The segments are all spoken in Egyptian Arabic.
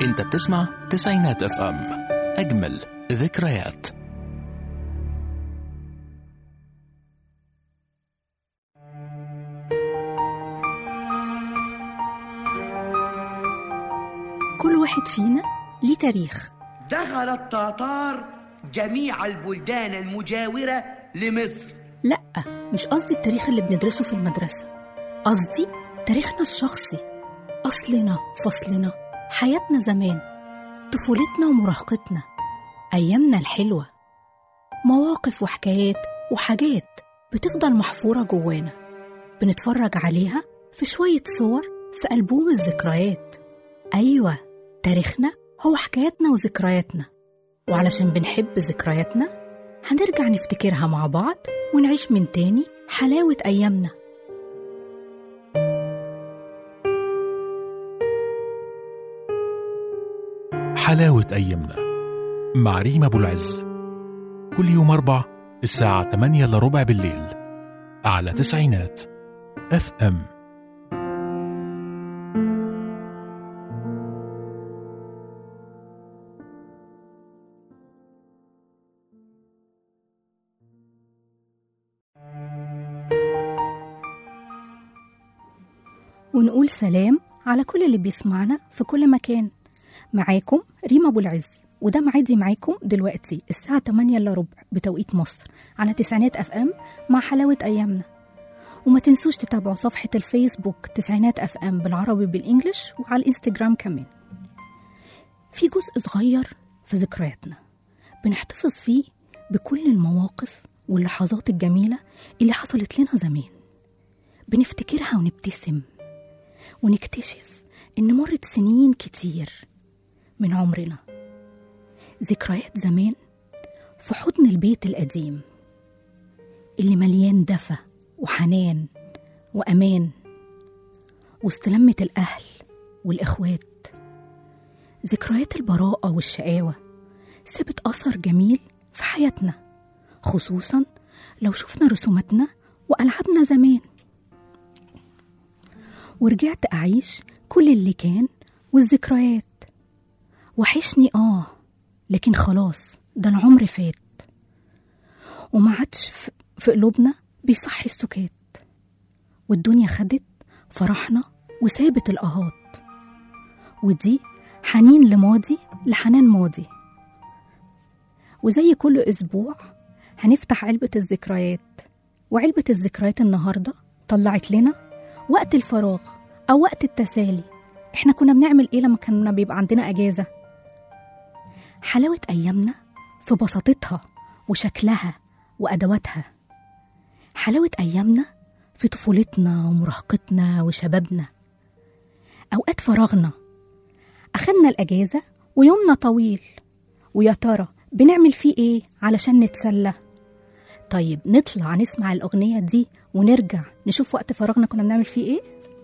انت بتسمع تسعينات اف ام اجمل ذكريات كل واحد فينا ليه تاريخ دخل التتار جميع البلدان المجاورة لمصر لأ مش قصدي التاريخ اللي بندرسه في المدرسة قصدي تاريخنا الشخصي أصلنا فصلنا حياتنا زمان طفولتنا ومراهقتنا أيامنا الحلوة مواقف وحكايات وحاجات بتفضل محفورة جوانا بنتفرج عليها في شوية صور في ألبوم الذكريات أيوة تاريخنا هو حكاياتنا وذكرياتنا وعلشان بنحب ذكرياتنا هنرجع نفتكرها مع بعض ونعيش من تاني حلاوة أيامنا حلاوة أيامنا مع ريم أبو العز كل يوم أربع الساعة 8 إلا ربع بالليل على تسعينات اف ام ونقول سلام على كل اللي بيسمعنا في كل مكان معاكم ريما أبو العز وده معادي معاكم دلوقتي الساعة 8 إلا ربع بتوقيت مصر على تسعينات أف أم مع حلاوة أيامنا وما تنسوش تتابعوا صفحة الفيسبوك تسعينات أف أم بالعربي بالإنجلش وعلى الإنستجرام كمان في جزء صغير في ذكرياتنا بنحتفظ فيه بكل المواقف واللحظات الجميلة اللي حصلت لنا زمان بنفتكرها ونبتسم ونكتشف إن مرت سنين كتير من عمرنا ذكريات زمان في حضن البيت القديم اللي مليان دفى وحنان وأمان وسط لمة الأهل والإخوات ذكريات البراءة والشقاوة سابت أثر جميل في حياتنا خصوصا لو شفنا رسوماتنا وألعابنا زمان ورجعت أعيش كل اللي كان والذكريات وحشني آه لكن خلاص ده العمر فات وما عادش في- في قلوبنا بيصحي السكات والدنيا خدت فرحنا وسابت الآهات ودي حنين لماضي لحنان ماضي وزي كل أسبوع هنفتح علبة الذكريات وعلبة الذكريات النهاردة طلعت لنا وقت الفراغ أو وقت التسالي إحنا كنا بنعمل إيه لما كنا بيبقى عندنا أجازة حلاوة أيامنا في بساطتها وشكلها وأدواتها حلاوة أيامنا في طفولتنا ومراهقتنا وشبابنا أوقات فراغنا أخدنا الأجازة ويومنا طويل ويا ترى بنعمل فيه إيه علشان نتسلى طيب نطلع نسمع الأغنية دي ونرجع نشوف وقت فراغنا كنا بنعمل فيه إيه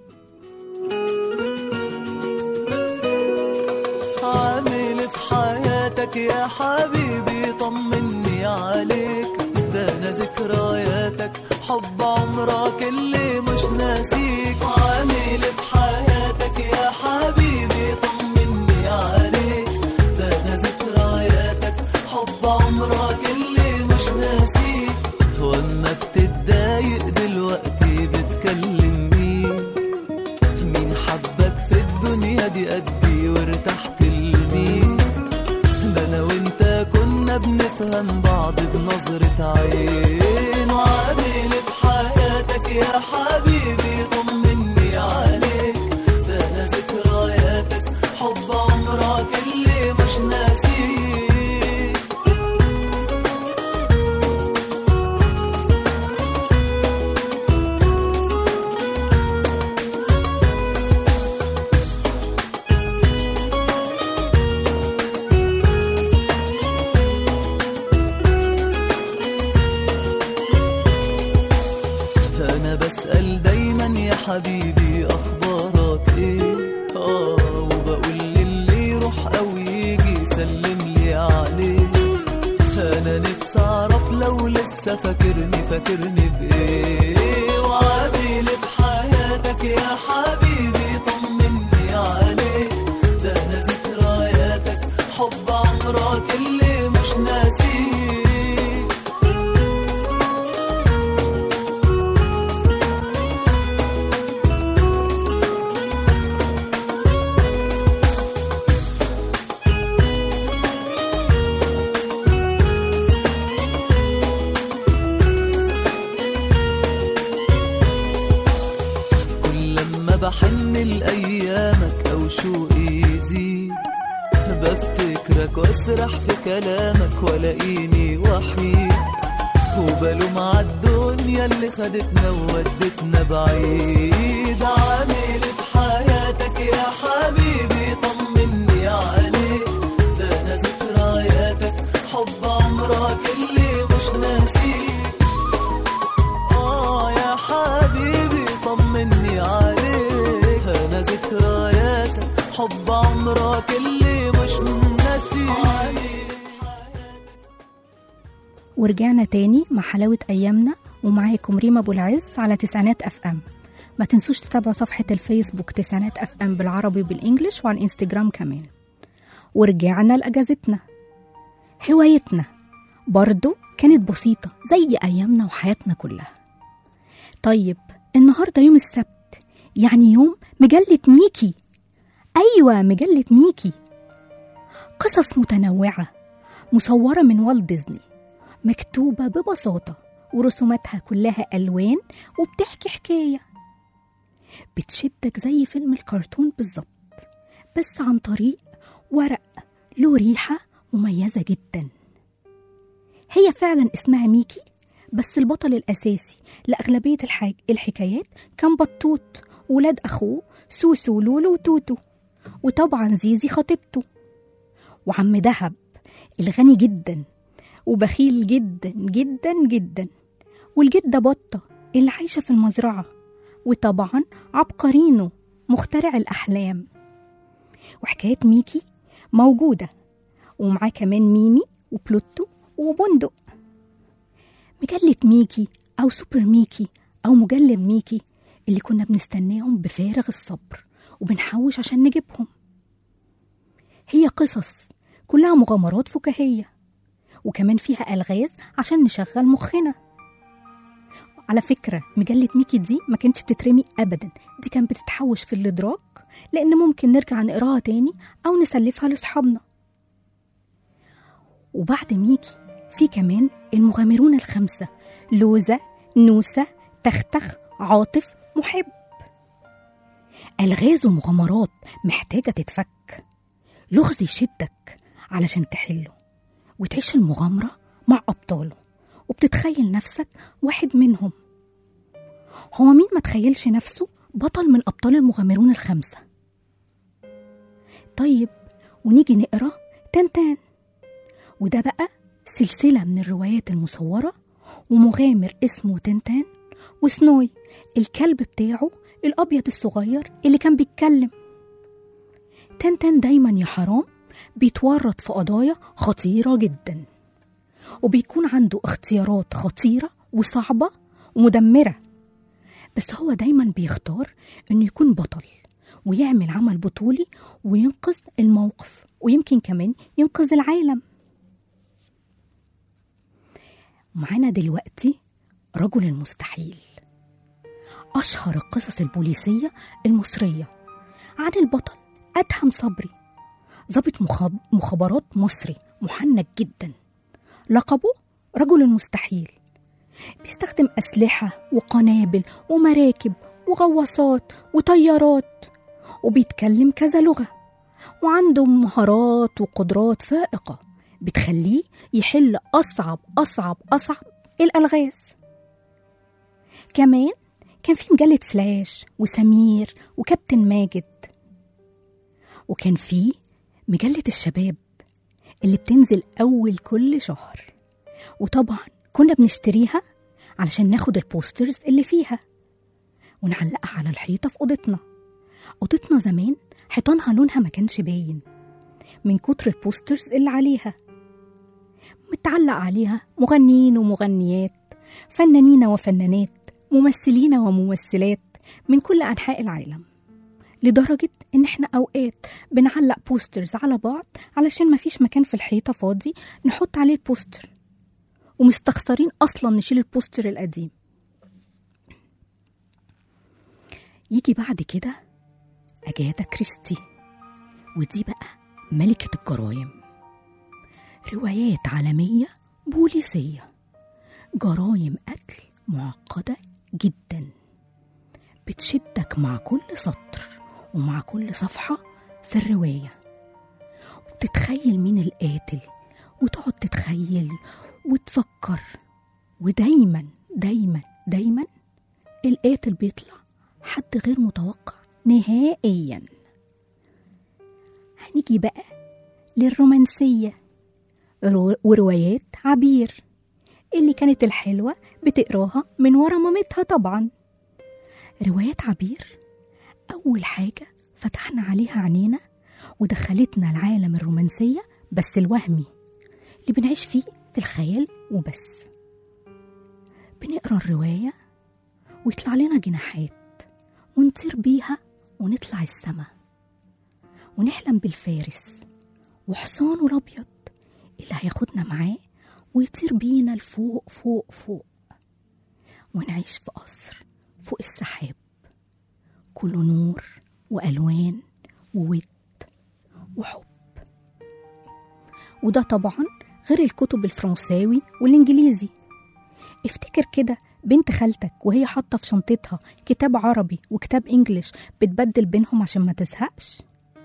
عامل في حياتك يا حبيبي طمني عليك ده انا ذكرياتك حب عمرك اللي مش ناسيك عامل في حياتك يا حبيبي طمني عليك ده انا ذكرياتك حب عمرك اللي مش ناسيك واما بتتضايق دلوقتي بتكلم مين مين حبك في الدنيا دي قدي وارتحت لمين ده انا وانت كنا بنفهم بعض بنظرة عين وعامل في حياتك يا حبيبي طمني عليك ده انا ذكرياتك حب عمرك اللي مش ناسيك انا بسأل دايما يا حبيبي اخبارك ايه اه وبقول للي يروح او يجي يسلم لي عليه انا نفسي اعرف لو لسه فاكرني فاكرني بايه وعامل بحياتك يا حبيبي طمني عليك ده انا ذكريات بحن لأيامك أو شوقي يزيد بفتكرك واسرح في كلامك ولاقيني وحيد وبلوم عالدنيا اللي خدتنا وودتنا بعيد عامل في حياتك يا حبيبي طمني عليك ده انا ذكرياتك حب عمرك اللي مش ناسيك اه يا حبيبي طمني عليك انا ذكرياتك حب عمرك اللي مش ناسيك ورجعنا تاني مع حلاوة أيامنا ومعاكم ريما أبو العز على تسعينات أف أم ما تنسوش تتابعوا صفحة الفيسبوك تسعينات أف أم بالعربي وبالإنجليش وعلى الإنستجرام كمان ورجعنا لأجازتنا هوايتنا برضو كانت بسيطة زي أيامنا وحياتنا كلها طيب النهاردة يوم السبت يعني يوم مجلة ميكي أيوة مجلة ميكي قصص متنوعة مصورة من والت ديزني مكتوبة ببساطة ورسوماتها كلها ألوان وبتحكي حكاية بتشدك زي فيلم الكرتون بالظبط بس عن طريق ورق له ريحة مميزة جدا هي فعلا اسمها ميكي بس البطل الأساسي لأغلبية الحاج... الحكايات كان بطوط ولاد أخوه سوسو ولولو وتوتو وطبعا زيزي خطيبته وعم دهب الغني جدا وبخيل جدا جدا جدا والجدة بطة اللي عايشة في المزرعة وطبعا عبقرينو مخترع الأحلام وحكاية ميكي موجودة ومعاه كمان ميمي وبلوتو وبندق مجلة ميكي أو سوبر ميكي أو مجلد ميكي اللي كنا بنستناهم بفارغ الصبر وبنحوش عشان نجيبهم هي قصص كلها مغامرات فكاهية وكمان فيها ألغاز عشان نشغل مخنا على فكرة مجلة ميكي دي ما كانتش بتترمي أبدا دي كانت بتتحوش في الإدراك لأن ممكن نرجع نقراها تاني أو نسلفها لأصحابنا وبعد ميكي في كمان المغامرون الخمسة لوزة نوسة تختخ عاطف محب ألغاز ومغامرات محتاجة تتفك لغز يشدك علشان تحله وتعيش المغامرة مع أبطاله وبتتخيل نفسك واحد منهم هو مين ما تخيلش نفسه بطل من أبطال المغامرون الخمسة طيب ونيجي نقرا تنتان وده بقى سلسلة من الروايات المصورة ومغامر اسمه تنتان وسنوي الكلب بتاعه الأبيض الصغير اللي كان بيتكلم تنتان دايما يا حرام بيتورط في قضايا خطيرة جدا وبيكون عنده اختيارات خطيرة وصعبة ومدمرة بس هو دايما بيختار انه يكون بطل ويعمل عمل بطولي وينقذ الموقف ويمكن كمان ينقذ العالم معانا دلوقتي رجل المستحيل أشهر القصص البوليسية المصرية عن البطل أدهم صبري ضابط مخاب- مخابرات مصري محنك جدا لقبه رجل المستحيل بيستخدم أسلحة وقنابل ومراكب وغواصات وطيارات وبيتكلم كذا لغة وعنده مهارات وقدرات فائقة بتخليه يحل أصعب أصعب أصعب الألغاز كمان كان في مجلة فلاش وسمير وكابتن ماجد وكان في مجلة الشباب اللي بتنزل أول كل شهر وطبعا كنا بنشتريها علشان ناخد البوسترز اللي فيها ونعلقها على الحيطة في أوضتنا أوضتنا زمان حيطانها لونها ما كانش باين من كتر البوسترز اللي عليها متعلق عليها مغنيين ومغنيات فنانين وفنانات ممثلين وممثلات من كل أنحاء العالم لدرجة إن إحنا أوقات بنعلق بوسترز على بعض علشان مفيش مكان في الحيطة فاضي نحط عليه البوستر ومستخسرين أصلا نشيل البوستر القديم يجي بعد كده أجاثا كريستي ودي بقى ملكة الجرايم روايات عالمية بوليسية جرايم قتل معقدة جدا بتشدك مع كل سطر ومع كل صفحة في الرواية وبتتخيل مين القاتل وتقعد تتخيل وتفكر ودايما دايما دايما القاتل بيطلع حد غير متوقع نهائيا هنيجي بقى للرومانسية رو- وروايات عبير اللي كانت الحلوة بتقراها من ورا مامتها طبعا روايات عبير أول حاجة فتحنا عليها عينينا ودخلتنا العالم الرومانسية بس الوهمي اللي بنعيش فيه في الخيال وبس بنقرا الرواية ويطلع لنا جناحات ونطير بيها ونطلع السما ونحلم بالفارس وحصانه الأبيض اللي هياخدنا معاه ويطير بينا لفوق فوق فوق ونعيش في قصر فوق السحاب كله نور وألوان وود وحب وده طبعا غير الكتب الفرنساوي والإنجليزي افتكر كده بنت خالتك وهي حاطة في شنطتها كتاب عربي وكتاب إنجليش بتبدل بينهم عشان ما تزهقش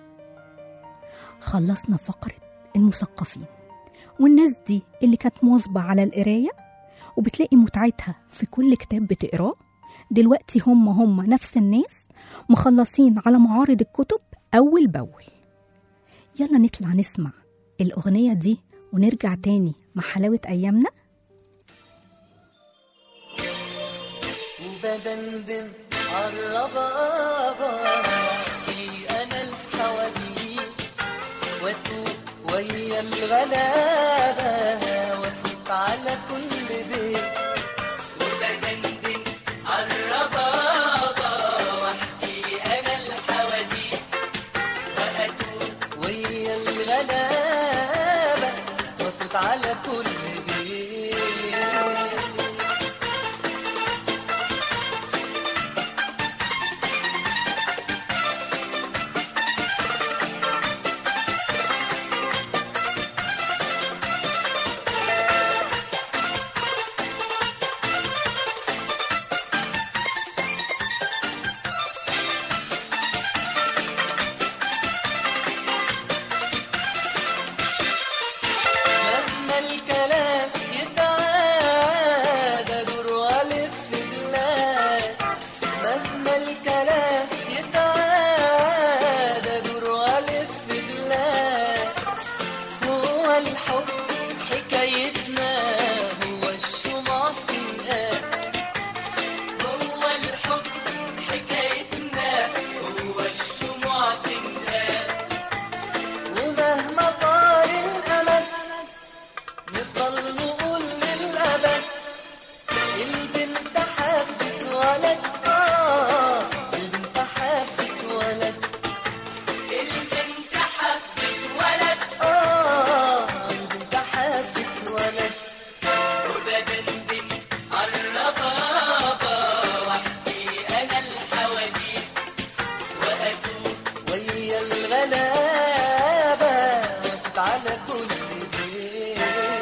خلصنا فقرة المثقفين والناس دي اللي كانت مواظبة على القراية وبتلاقي متعتها في كل كتاب بتقراه دلوقتي هم هم نفس الناس مخلصين على معارض الكتب أول بأول يلا نطلع نسمع الأغنية دي ونرجع تاني مع حلاوة أيامنا وبدندن عالربابة في أنا الحواديت واتوب ويا الغلابة وافوت على كل بيت وبدندن عالربابة واحكي أنا الحواديت وأتوب ويا الغلابة وافوت على كل بيت مهما الكلام يتعاد ادور والف بلاد مهما الكلام يتعاد ادور والف بلاد هو الحب حكايتنا هو الشمع في الآن هو الحب حكايتنا هو الشمع في الآن ومهما طال الأمل نفضل نقول للأبد البنت حبت ولد آه البنت حبت ولد البنت حبت ولد آه البنت حبت ولد وبدندن عالربابة واحكي أنا الحواديت وأتوب ويا الغلابة وأفوت على كل بيت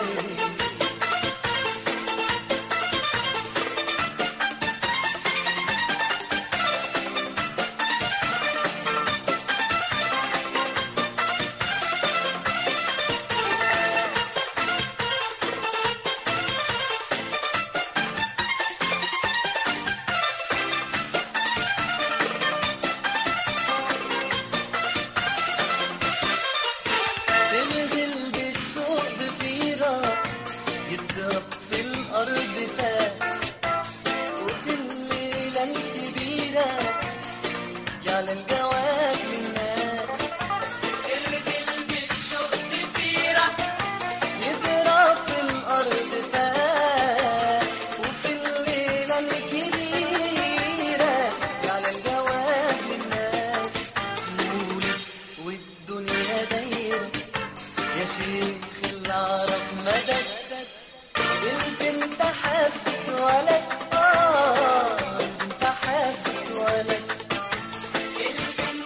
تنزل بالسوق ضفيرة يضرب في الأرض فات وفي الليلة الكبيرة يعلى الجواب للناس تنزل بالسوق ضفيرة يضرب في الأرض فات وفي الليلة الكبيرة يعلى الجواب للناس قولي والدنيا دايرة يا شيخ العرب مدد البنت حبت ولد آه البنت حبت ولد البنت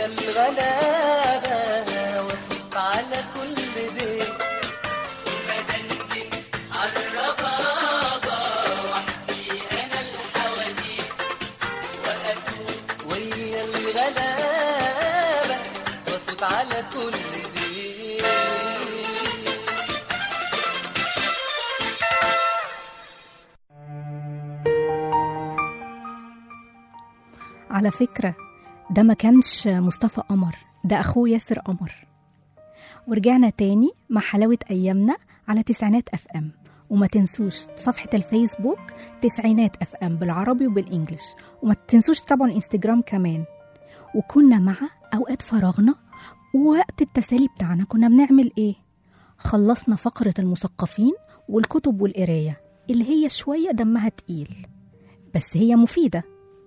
ويا الغلابة وافق على كل بيت ويا الغلابة وافق على كل بيت على فكرة ده ما كانش مصطفى قمر ده أخوه ياسر قمر ورجعنا تاني مع حلاوة أيامنا على تسعينات أف أم وما تنسوش صفحة الفيسبوك تسعينات أف أم بالعربي وبالإنجليش وما تنسوش طبعا انستجرام كمان وكنا مع أوقات فراغنا ووقت التسالي بتاعنا كنا بنعمل إيه؟ خلصنا فقرة المثقفين والكتب والقراية اللي هي شوية دمها تقيل بس هي مفيدة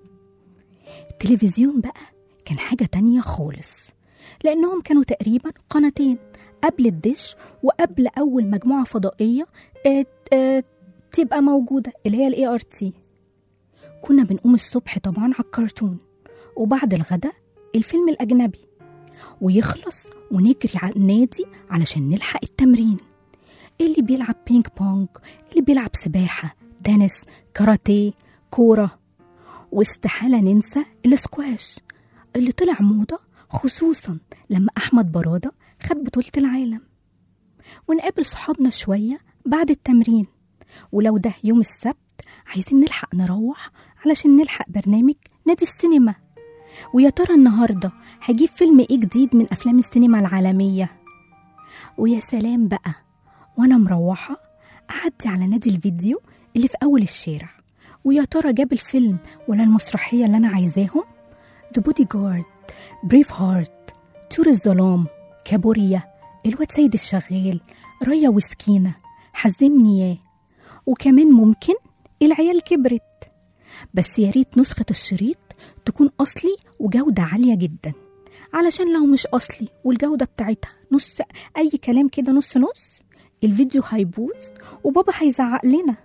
التلفزيون بقى كان حاجة تانية خالص لأنهم كانوا تقريبا قناتين قبل الدش وقبل أول مجموعة فضائية آه، آه، تبقى موجودة اللي هي الاي ار تي كنا بنقوم الصبح طبعا على الكرتون وبعد الغدا الفيلم الأجنبي ويخلص ونجري على النادي علشان نلحق التمرين اللي بيلعب بينج بونج اللي بيلعب سباحة تنس كاراتيه كورة واستحالة ننسى الاسكواش اللي طلع موضة خصوصا لما أحمد برادة خد بطولة العالم ونقابل صحابنا شوية بعد التمرين ولو ده يوم السبت عايزين نلحق نروح علشان نلحق برنامج نادي السينما ويا ترى النهاردة هجيب فيلم ايه جديد من أفلام السينما العالمية ويا سلام بقى وأنا مروحة أعدي على نادي الفيديو اللي في أول الشارع ويا ترى جاب الفيلم ولا المسرحية اللي أنا عايزاهم The Bodyguard بريف هارت طيور الظلام كابوريا الواد سيد الشغال ريا وسكينة حزمني ياه وكمان ممكن العيال كبرت بس يا ريت نسخة الشريط تكون أصلي وجودة عالية جدا علشان لو مش أصلي والجودة بتاعتها نص أي كلام كده نص نص الفيديو هيبوظ وبابا هيزعق لنا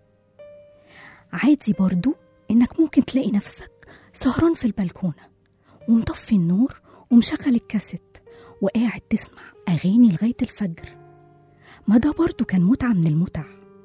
عادي برضو إنك ممكن تلاقي نفسك سهران في البلكونة ومطفي النور ومشغل الكاسيت وقاعد تسمع أغاني لغاية الفجر ما ده برضو كان متعة من المتع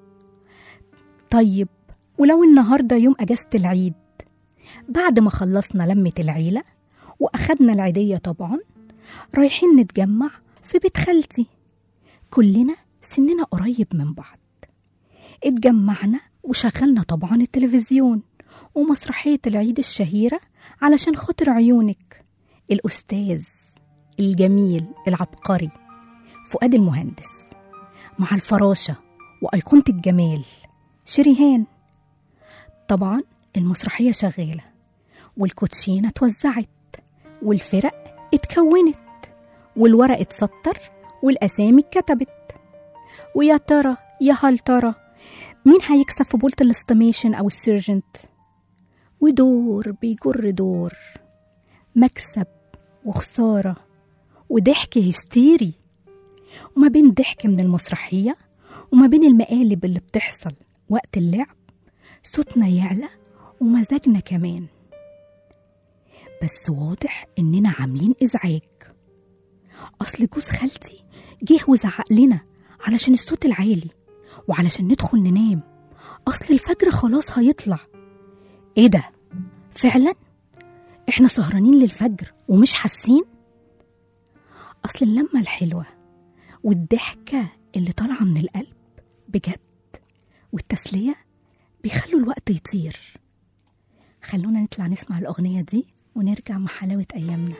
طيب ولو النهاردة يوم أجازة العيد بعد ما خلصنا لمة العيلة وأخدنا العيدية طبعا رايحين نتجمع في بيت خالتي كلنا سننا قريب من بعض اتجمعنا وشغلنا طبعا التلفزيون ومسرحية العيد الشهيرة علشان خاطر عيونك الأستاذ الجميل العبقري فؤاد المهندس مع الفراشة وأيقونة الجمال شريهان طبعا المسرحية شغالة والكوتشينة اتوزعت والفرق اتكونت والورق اتسطر والأسامي اتكتبت ويا ترى يا هل ترى مين هيكسب في بولت الاستيميشن أو السيرجنت ودور بيجر دور مكسب وخسارة وضحك هستيري وما بين ضحك من المسرحية وما بين المقالب اللي بتحصل وقت اللعب صوتنا يعلى ومزاجنا كمان بس واضح إننا عاملين إزعاج أصل جوز خالتي جه وزعق لنا علشان الصوت العالي وعلشان ندخل ننام أصل الفجر خلاص هيطلع إيه ده؟ فعلا؟ إحنا سهرانين للفجر ومش حاسين؟ أصل اللمة الحلوة والضحكة اللي طالعة من القلب بجد والتسلية بيخلوا الوقت يطير خلونا نطلع نسمع الأغنية دي ونرجع مع حلاوة أيامنا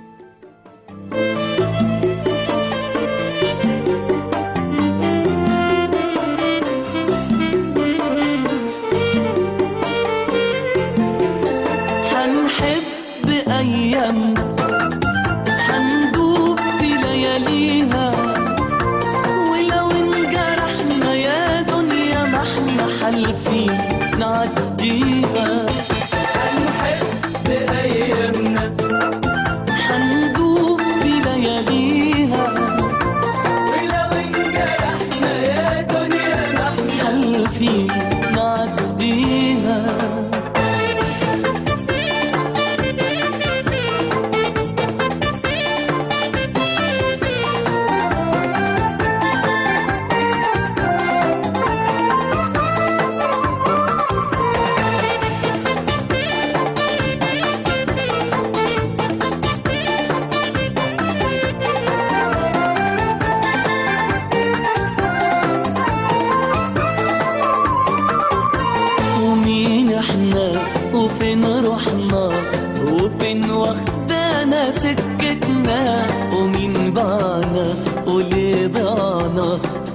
حنحب أيامنا حندوب في لياليها ولو انجرحنا يا دنيا ما احنا حالفين نعديها حنحب أيامنا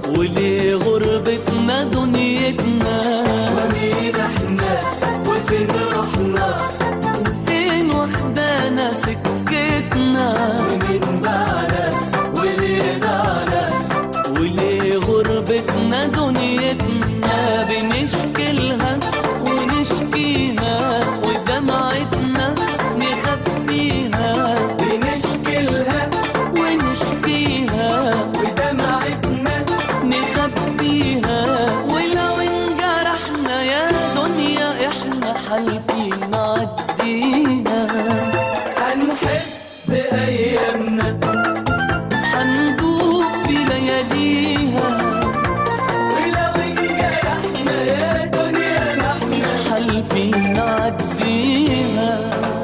وليه غربتنا دنيتنا ومين احنا وفين رحنا فين واخدانا سكتنا ومين بعنا وليه بعنا وليه غربتنا دنيتنا بنشكلها ونشكيها ودمعتنا نخبيها بنشكلها ونشكيها ودمعتنا نخبيها ولو انجرحنا يا دنيا احنا حالفين نعديها هنحب ايامنا هندوب في لياليها ولو انجرحنا يا دنيا نحن حالفين نعديها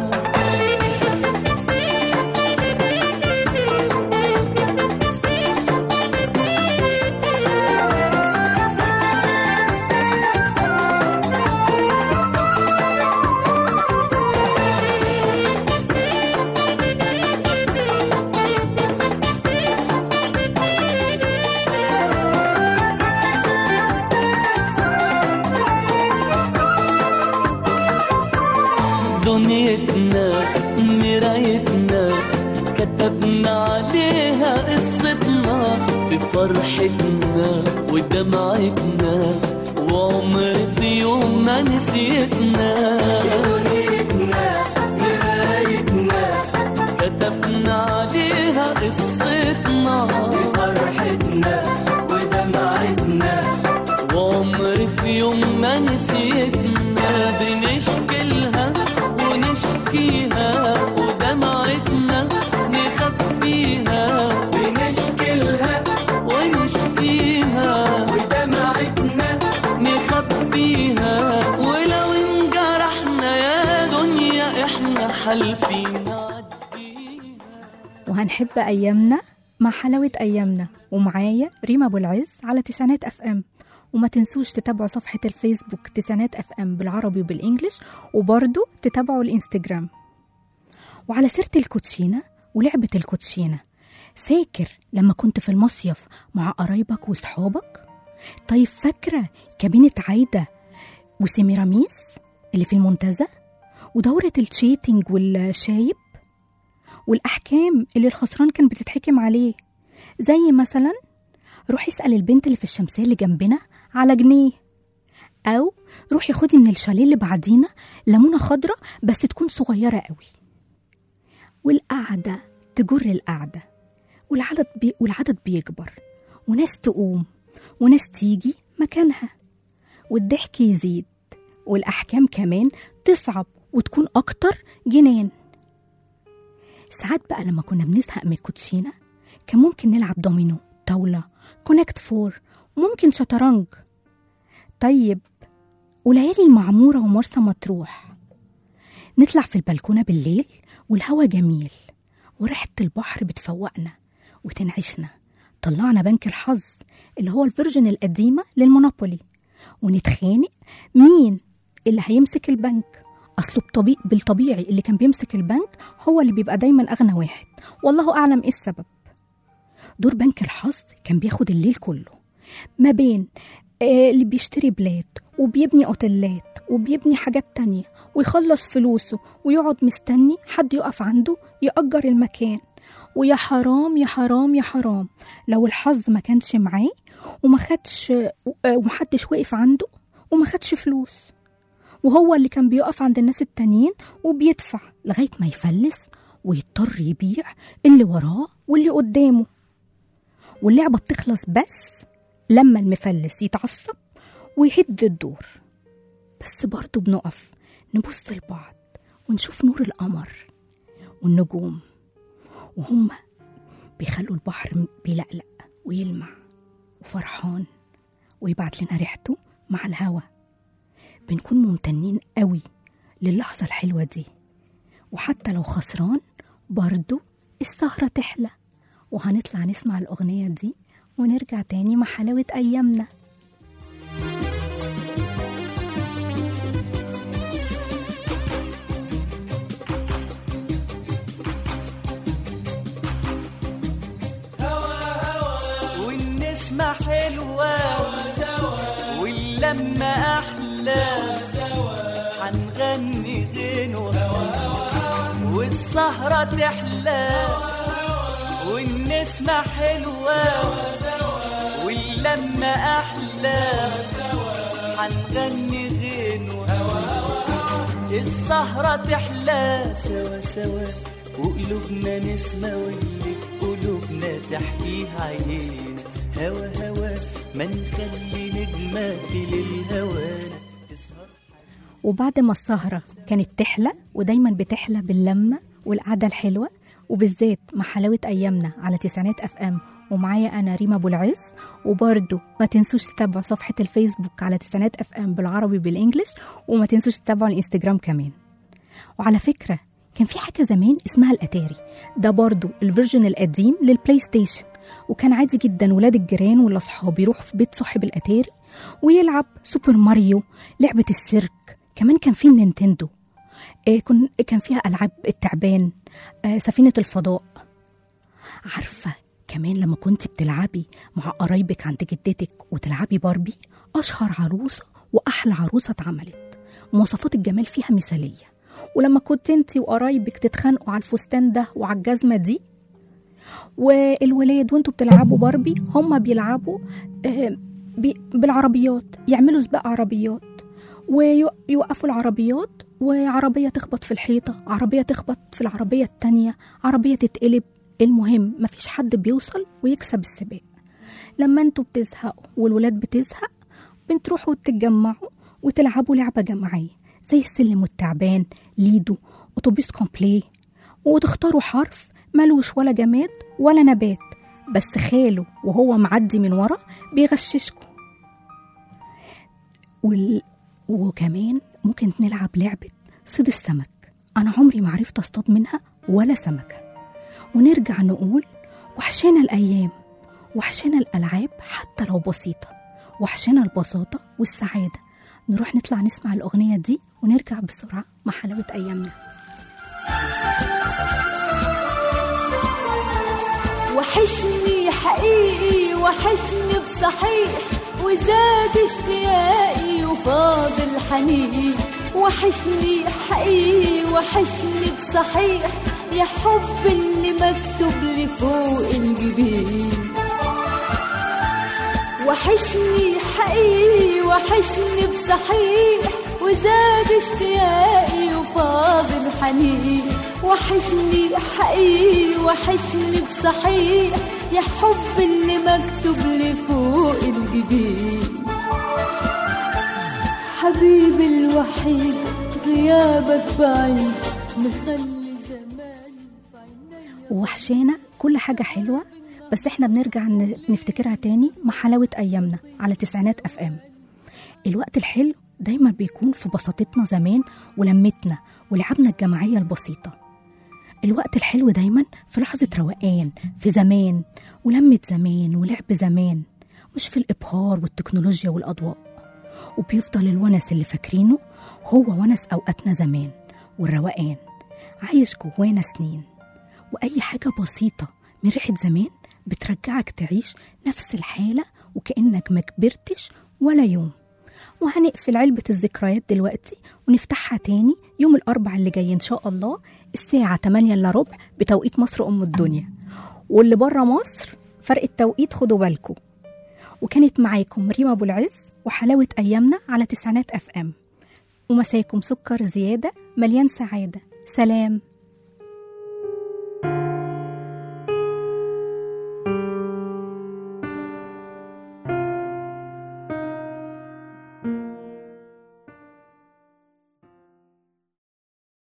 دنيتنا مرايتنا كتبنا عليها قصتنا في فرحتنا ودمعتنا وعمر في يوم ما نسيتنا دنيتنا مرايتنا كتبنا عليها قصتنا في فرحتنا ودمعتنا وعمر في يوم ما نسيتنا بنشكلها ونشكيها ودمعتنا نخبيها بنشكلها ونشكيها ودمعتنا نخبيها ولو انجرحنا يا دنيا احنا حالفين نعديها وهنحب أيامنا مع حلاوة أيامنا ومعايا ريما أبو العز على تسعينات أف أم وما تنسوش تتابعوا صفحة الفيسبوك تسعينات أف أم بالعربي وبالإنجليش وبرضو تتابعوا الإنستجرام وعلى سيرة الكوتشينة ولعبة الكوتشينة فاكر لما كنت في المصيف مع قرايبك وصحابك؟ طيب فاكرة كابينة عايدة وسيميراميس اللي في المنتزه ودورة التشيتنج والشايب والأحكام اللي الخسران كان بتتحكم عليه زي مثلا روح اسأل البنت اللي في الشمسية اللي جنبنا على جنيه أو روحي خدي من الشاليه اللي بعدينا ليمونة خضرة بس تكون صغيرة قوي والقعدة تجر القعدة والعدد بي والعدد بيكبر وناس تقوم وناس تيجي مكانها والضحك يزيد والأحكام كمان تصعب وتكون أكتر جنان ساعات بقى لما كنا بنزهق من الكوتشينة كان ممكن نلعب دومينو طاولة كونكت فور ممكن شطرنج طيب وليالي المعمورة ومرسى مطروح نطلع في البلكونة بالليل والهوا جميل وريحة البحر بتفوقنا وتنعشنا طلعنا بنك الحظ اللي هو الفيرجن القديمة للمونوبولي ونتخانق مين اللي هيمسك البنك أصله بطبيعي بالطبيعي اللي كان بيمسك البنك هو اللي بيبقى دايما أغنى واحد والله أعلم إيه السبب دور بنك الحظ كان بياخد الليل كله ما بين آه، اللي بيشتري بلاد وبيبني اوتيلات وبيبني حاجات تانية ويخلص فلوسه ويقعد مستني حد يقف عنده يأجر المكان ويا حرام يا حرام يا حرام لو الحظ ما كانش معاه وما خدش آه، ومحدش وقف عنده وما خدش فلوس وهو اللي كان بيقف عند الناس التانيين وبيدفع لغاية ما يفلس ويضطر يبيع اللي وراه واللي قدامه واللعبة بتخلص بس لما المفلس يتعصب ويهد الدور بس برضه بنقف نبص لبعض ونشوف نور القمر والنجوم وهم بيخلوا البحر بيلقلق ويلمع وفرحان ويبعت لنا ريحته مع الهوا بنكون ممتنين قوي للحظة الحلوة دي وحتى لو خسران برضه السهرة تحلى وهنطلع نسمع الأغنية دي ونرجع تاني مع حلاوة أيامنا والناس والنسمة حلوة واللمة أحلى هنغني غنوة والسهرة تحلى والنسمة حلوة واللمة أحلى هنغني غنوة السهرة تحلى سوا سوا وقلوبنا نسمة واللي في قلوبنا تحكيها عينينا هوا هوا ما نخلي نجمة للهوانا تسهر وبعد ما السهرة كانت تحلى ودايما بتحلى باللمة والقعدة الحلوة وبالذات مع حلاوة أيامنا على تسعينات أف أم ومعايا أنا ريما أبو العز وبرضو ما تنسوش تتابعوا صفحة الفيسبوك على تسعينات أف أم بالعربي بالإنجلش وما تنسوش تتابعوا الإنستجرام كمان وعلى فكرة كان في حاجة زمان اسمها الأتاري ده برضو الفيرجن القديم للبلاي ستيشن وكان عادي جدا ولاد الجيران والأصحاب يروحوا في بيت صاحب الأتاري ويلعب سوبر ماريو لعبة السيرك كمان كان في النينتندو آه، كن كان فيها ألعاب التعبان آه، سفينة الفضاء عارفة كمان لما كنت بتلعبي مع قرايبك عند جدتك وتلعبي باربي أشهر عروسة وأحلى عروسة اتعملت مواصفات الجمال فيها مثالية ولما كنت انت وقرايبك تتخانقوا على الفستان ده وعلى الجزمة دي والولاد وانتوا بتلعبوا باربي هم بيلعبوا آه، بي- بالعربيات يعملوا سباق عربيات ويوقفوا العربيات وعربية تخبط في الحيطة عربية تخبط في العربية التانية عربية تتقلب المهم مفيش حد بيوصل ويكسب السباق لما انتوا بتزهقوا والولاد بتزهق بتروحوا تتجمعوا وتلعبوا لعبة جماعية زي السلم والتعبان ليدو أتوبيس كومبلي وتختاروا حرف ملوش ولا جماد ولا نبات بس خاله وهو معدي من ورا بيغششكوا وال... وكمان ممكن نلعب لعبة صيد السمك أنا عمري ما عرفت أصطاد منها ولا سمكة ونرجع نقول وحشانا الأيام وحشانا الألعاب حتى لو بسيطة وحشانا البساطة والسعادة نروح نطلع نسمع الأغنية دي ونرجع بسرعة مع حلاوة أيامنا وحشني حقيقي وحشني بصحيح وزاد اشتياقي وفاضل حنيني وحشني حقيقي وحشني بصحيح يا حب اللي مكتوب لي فوق الجبين وحشني حقيقي وحشني بصحيح وزاد اشتياقي وفاضل حنين وحشني حقيقي وحشني بصحيح يا حب اللي مكتوب لي فوق الجبين حبيبي الوحيد غيابك بعيد مخلي زماني في عيني ووحشانا كل حاجة حلوة بس احنا بنرجع ن- نفتكرها تاني مع حلاوة أيامنا على تسعينات أف أم الوقت الحلو دايما بيكون في بساطتنا زمان ولمتنا ولعبنا الجماعية البسيطة الوقت الحلو دايما في لحظة روقان في زمان ولمة زمان ولعب زمان مش في الإبهار والتكنولوجيا والأضواء وبيفضل الونس اللي فاكرينه هو ونس أوقاتنا زمان والروقان عايش جوانا سنين وأي حاجة بسيطة من ريحة زمان بترجعك تعيش نفس الحالة وكأنك ما كبرتش ولا يوم وهنقفل علبة الذكريات دلوقتي ونفتحها تاني يوم الأربع اللي جاي إن شاء الله الساعة 8 إلا ربع بتوقيت مصر أم الدنيا واللي بره مصر فرق التوقيت خدوا بالكم وكانت معاكم ريما أبو العز وحلاوة أيامنا على تسعينات أف أم ومساكم سكر زيادة مليان سعادة سلام